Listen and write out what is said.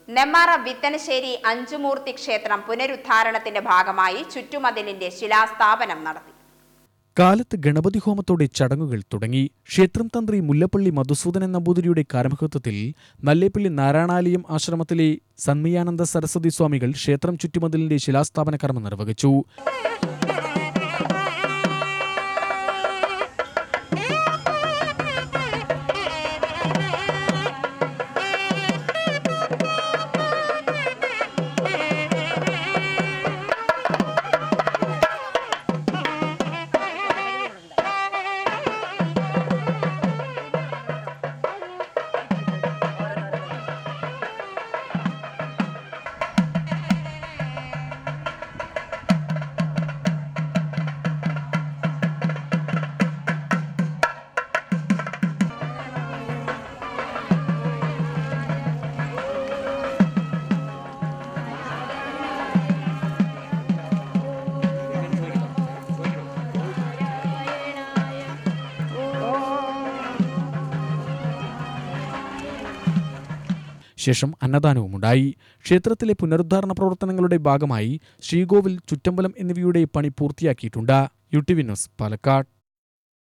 നെമ്മാറ വിത്തനശ്ശേരി അഞ്ചുമൂർത്തി ക്ഷേത്രം പുനരുദ്ധാരണത്തിന്റെ ഭാഗമായി ചുറ്റുമതിലിന്റെ ശിലാസ്ഥാപനം നടത്തി കാലത്ത് ഗണപതി ഹോമത്തോടെ ചടങ്ങുകൾ തുടങ്ങി ക്ഷേത്രം തന്ത്രി മുല്ലപ്പള്ളി മധുസൂദനൻ നമ്പൂതിരിയുടെ കാരമഹത്വത്തിൽ നല്ലേപ്പള്ളി നാരായണാലയം ആശ്രമത്തിലെ സന്മയാനന്ദ സരസ്വതി സ്വാമികൾ ക്ഷേത്രം ചുറ്റുമതിലിന്റെ ശിലാസ്ഥാപന കർമ്മം നിർവഹിച്ചു ശേഷം അന്നദാനവുമുണ്ടായി ക്ഷേത്രത്തിലെ പുനരുദ്ധാരണ പ്രവർത്തനങ്ങളുടെ ഭാഗമായി ശ്രീകോവിൽ ചുറ്റമ്പലം എന്നിവയുടെ പണി പൂർത്തിയാക്കിയിട്ടുണ്ട് U T V news Palakkad